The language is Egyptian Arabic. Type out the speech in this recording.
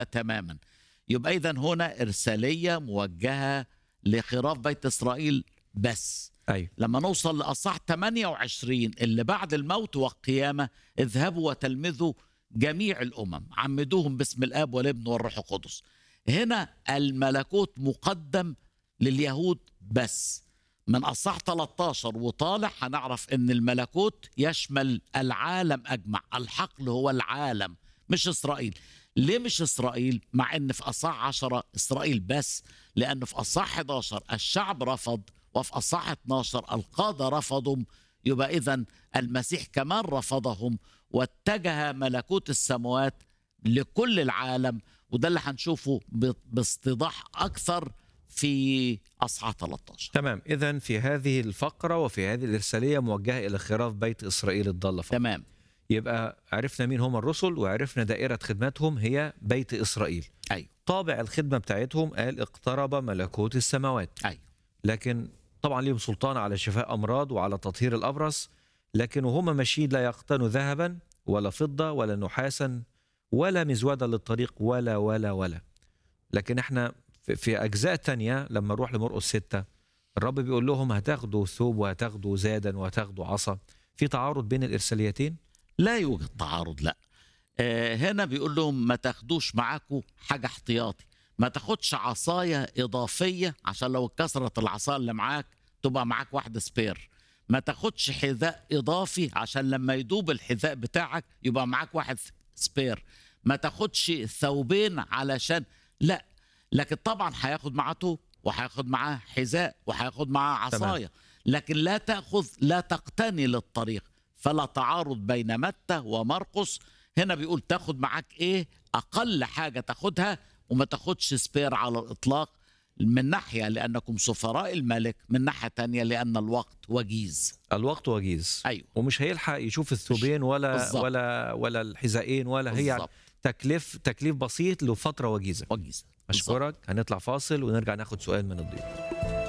تماما يبقى اذا هنا ارساليه موجهه لخراف بيت اسرائيل بس ايوه لما نوصل لاصح 28 اللي بعد الموت والقيامه اذهبوا وتلمذوا جميع الامم عمدوهم باسم الاب والابن والروح القدس هنا الملكوت مقدم لليهود بس من اصح 13 وطالع هنعرف ان الملكوت يشمل العالم اجمع الحقل هو العالم مش اسرائيل ليه مش اسرائيل مع ان في اصح 10 اسرائيل بس لانه في اصح 11 الشعب رفض وفي اصح 12 القاده رفضهم يبقى اذا المسيح كمان رفضهم واتجه ملكوت السماوات لكل العالم وده اللي هنشوفه ب- باستيضاح اكثر في اصحاح 13 تمام اذا في هذه الفقره وفي هذه الارساليه موجهه الى خراف بيت اسرائيل الضاله فقط تمام يبقى عرفنا مين هم الرسل وعرفنا دائره خدمتهم هي بيت اسرائيل ايوه طابع الخدمه بتاعتهم قال اقترب ملكوت السماوات ايوه لكن طبعا ليهم سلطان على شفاء امراض وعلى تطهير الابرص لكن وهم ماشيين لا يقتنوا ذهبا ولا فضه ولا نحاسا ولا مزودا للطريق ولا ولا ولا لكن احنا في- في اجزاء تانية لما نروح لمرقس ستة الرب بيقول لهم هتاخدوا ثوب وهتاخدوا زادا وهتاخدوا عصا في تعارض بين الارساليتين لا يوجد تعارض لا آه هنا بيقول لهم ما تاخدوش معاكم حاجه احتياطي ما تاخدش عصايه اضافيه عشان لو اتكسرت العصايه اللي معاك تبقى معاك واحده سبير ما تاخدش حذاء اضافي عشان لما يدوب الحذاء بتاعك يبقى معاك واحد سبير ما تاخدش ثوبين علشان لا لكن طبعا هياخد معاه توب وهياخد معاه حذاء وهياخد معاه تمام. عصايه لكن لا تاخذ لا تقتني للطريق فلا تعارض بين متى ومرقس هنا بيقول تاخد معاك ايه اقل حاجه تاخدها وما تاخدش سبير على الاطلاق من ناحيه لانكم سفراء الملك من ناحيه تانية لان الوقت وجيز الوقت وجيز ايوه ومش هيلحق يشوف الثوبين ولا بالظبط. ولا ولا الحذائين ولا هي بالظبط تكليف تكليف بسيط لفتره وجيزه وجيز بالظبط. اشكرك هنطلع فاصل ونرجع ناخد سؤال من الضيوف